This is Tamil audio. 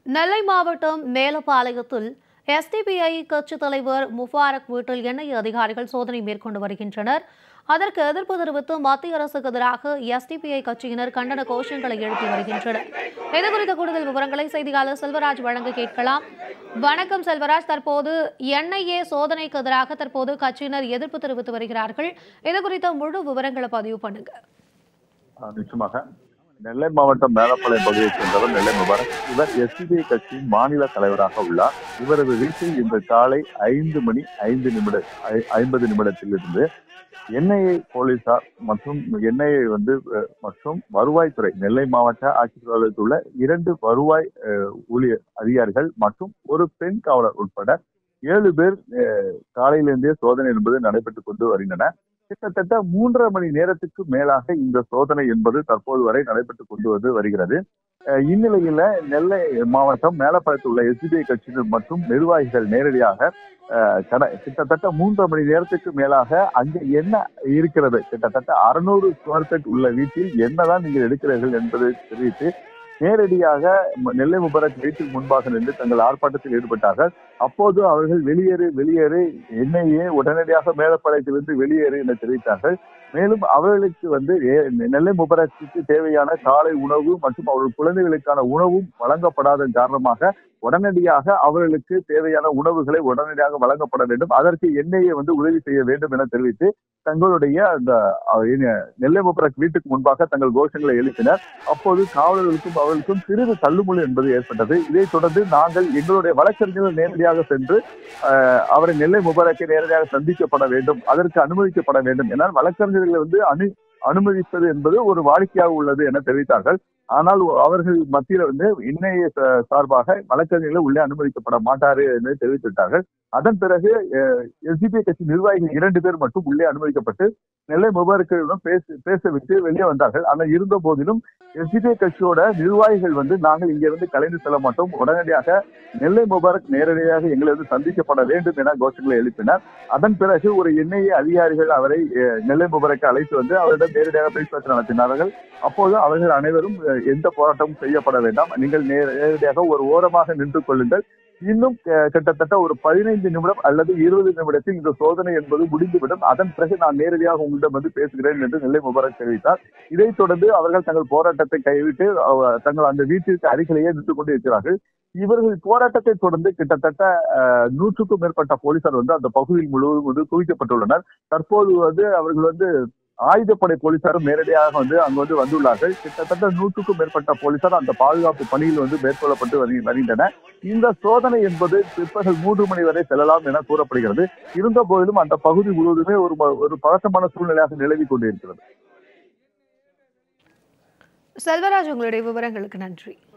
நெல்லை மாவட்டம் மேலப்பாளையத்தில் எஸ்டிபிஐ கட்சி தலைவர் முபாரக் வீட்டில் எண்ணெய் அதிகாரிகள் சோதனை மேற்கொண்டு வருகின்றனர் அதற்கு எதிர்ப்பு தெரிவித்து மத்திய அரசுக்கு எதிராக எஸ்டிபிஐ கட்சியினர் கண்டன கோஷங்களை எழுப்பி வருகின்றனர் இது குறித்த கூடுதல் விவரங்களை செய்தியாளர் செல்வராஜ் வழங்க கேட்கலாம் வணக்கம் செல்வராஜ் தற்போது என்ஐஏ சோதனைக்கு எதிராக தற்போது கட்சியினர் எதிர்ப்பு தெரிவித்து வருகிறார்கள் இது குறித்த முழு விவரங்களை பதிவு பண்ணுங்க ஆஹ் நிச்சயமாக நெல்லை மாவட்டம் மேலப்பாளையம் பகுதியைச் சேர்ந்தவர் நெல்லை முபாரக் இவர் எஸ்டிபிஐ கட்சியின் மாநில தலைவராக உள்ளார் இவரது வீட்டில் இன்று காலை ஐந்து மணி ஐந்து நிமிட ஐ- ஐம்பது நிமிடத்திலிருந்து என்ஐஏ போலீசார் மற்றும் என்ஐஏ வந்து அஹ், மற்றும் வருவாய்த்துறை நெல்லை மாவட்ட ஆட்சித்தலைவர் அலுவலகத்தில் உள்ள இரண்டு வருவாய் அஹ், ஊழியர் அதிகாரிகள் மற்றும் ஒரு பெண் காவலர் உட்பட ஏழு பேர் அஹ், காலையிலிருந்தே சோதனை என்பது நடைபெற்றுக் கொண்டு வருகின்றன கிட்டத்தட்ட மூன்றரை மணி நேரத்துக்கு மேலாக இந்த சோதனை என்பது தற்போது வரை நடைபெற்றுக் கொண்டு வந்து வருகிறது அஹ் இந்நிலையில நெல்லை மாவட்டம் மேலப்பாளையத்தில் உள்ள எஸ்டிபிஐ கட்சியினர் மற்றும் நிர்வாகிகள் நேரடியாக அஹ், கட- கிட்டத்தட்ட மூன்றரை மணி நேரத்துக்கு மேலாக அங்க என்ன இருக்கிறது கிட்டத்தட்ட அறுநூறு ஸ்கொயர் ஃபீட் உள்ள வீட்டில் என்னதான் நீங்கள் எடுக்கிறீர்கள் என்பதை தெரிவித்து நேரடியாக ம- நெல்லை முபரக் வீட்டுக்கு முன்பாக நின்று தங்கள் ஆர்ப்பாட்டத்தில் ஈடுபட்டார்கள் அப்போது அவர்கள் வெளியேறு வெளியேறு என்னையே உடனடியாக மேலப்பாளையத்திலிருந்து வெளியேறு என தெரிவித்தார்கள் மேலும் அவர்களுக்கு வந்து ஏ- நெல்லை முபரக்கு தேவையான காலை உணவு மற்றும் அவர்கள் குழந்தைகளுக்கான உணவும் வழங்கப்படாதன் காரணமாக உடனடியாக அவர்களுக்கு தேவையான உணவுகளை உடனடியாக வழங்கப்பட வேண்டும் அதற்கு எண்ணெயை வந்து உதவி செய்ய வேண்டும் என தெரிவித்து தங்களுடைய அந்த அஹ், என்ன- நெல்லை முபரக் வீட்டுக்கு முன்பாக தங்கள் கோஷங்களை எழுப்பினர் அப்போது காவலர்களுக்கும் அவர்களுக்கும் சிறிது தள்ளுமுள்ளு என்பது ஏற்பட்டது இதைத் தொடர்ந்து நாங்கள் எங்களுடைய வழக்கறிஞர்கள் நேரடியாக சென்று அஹ், அவரை நெல்லை முபாரக்கை நேரடியாக சந்திக்கப்பட வேண்டும் அதற்கு அனுமதிக்கப்பட வேண்டும் என்னால் வழக்கறிஞர்களை வந்து அனு அனுமதிப்பது என்பது ஒரு வாடிக்கையாக உள்ளது என தெரிவித்தார்கள் ஆனால் அவர்கள் மத்தியில் வந்து இன்னைய ச- சார்பாக வழக்கறிஞர்களை உள்ளே அனுமதிக்கப்பட மாட்டாரு என்று தெரிவித்துவிட்டார்கள் அதன் பிறகு எஸ்டிபி கட்சி நிர்வாகிகள் இரண்டு பேர் மட்டும் உள்ளே அனுமதிக்கப்பட்டு நெல்லை முபாரக்கிடம் பேச பேச விட்டு வெளியே வந்தார்கள் ஆனால் இருந்த போதிலும் எஸ்டிபி கட்சியோட நிர்வாகிகள் வந்து நாங்கள் இங்கிருந்து கலைந்து செல்ல மாட்டோம் உடனடியாக நெல்லை முபாரக் நேரடியாக எங்களை வந்து சந்திக்கப்பட வேண்டும் என கோஷங்களை எழுப்பினார் அதன் பிறகு ஒரு என்ஐஏ அதிகாரிகள் அவரை அஹ், நெல்லை முபாரக்கை அழைத்து வந்து அவரிடம் நேரடியாக பேச்சுவார்த்தை நடத்தினார்கள் அப்போது அவர்கள் அனைவரும் அஹ், எந்த போராட்டமும் செய்யப்பட வேண்டாம் நீங்கள் நேர- நேரடியாக ஒரு ஓரமாக நின்று கொள்ளுங்கள் இன்னும் அஹ், கிட்டத்தட்ட ஒரு பதினைந்து நிமிடம் அல்லது இருபது நிமிடத்தில் இந்த சோதனை என்பது முடிந்துவிடும் அதன் பிறகு நான் நேரடியாக உங்களிடம் வந்து பேசுகிறேன் என்று நெல்லை முபாரக் தெரிவித்தார் இதைத் தொடர்ந்து அவர்கள் தங்கள் போராட்டத்தை கைவிட்டு அவ- தங்கள் அந்த வீட்டிற்கு அருகிலேயே நின்று கொண்டு இருக்கிறார்கள் இவர்கள் போராட்டத்தை தொடர்ந்து கிட்டத்தட்ட அஹ், நூற்றுக்கும் மேற்பட்ட போலீசார் வந்து அந்த பகுதியில் முழுவதும் வந்து குவிக்கப்பட்டுள்ளனர் தற்போது வந்து அவர்கள் வந்து ஆயுதப்படை போலீசாரும் நேரடியாக வந்து அங்கு வந்து வந்துள்ளார்கள் கிட்டத்தட்ட நூற்றுக்கும் மேற்பட்ட போலீசார் அந்த பாதுகாப்பு பணியில் வந்து மேற்கொள்ளப்பட்டு வருகி- வருகின்றன இந்த சோதனை என்பது பிற்பகல் மூன்று மணி வரை செல்லலாம் என கூறப்படுகிறது இருந்த போதிலும் அந்த பகுதி முழுவதுமே ஒரு ம- ஒரு பதட்டமான சூழ்நிலையாக நிலவி கொண்டிருக்கிறது செல்வராஜ் உங்களுடைய விவரங்களுக்கு நன்றி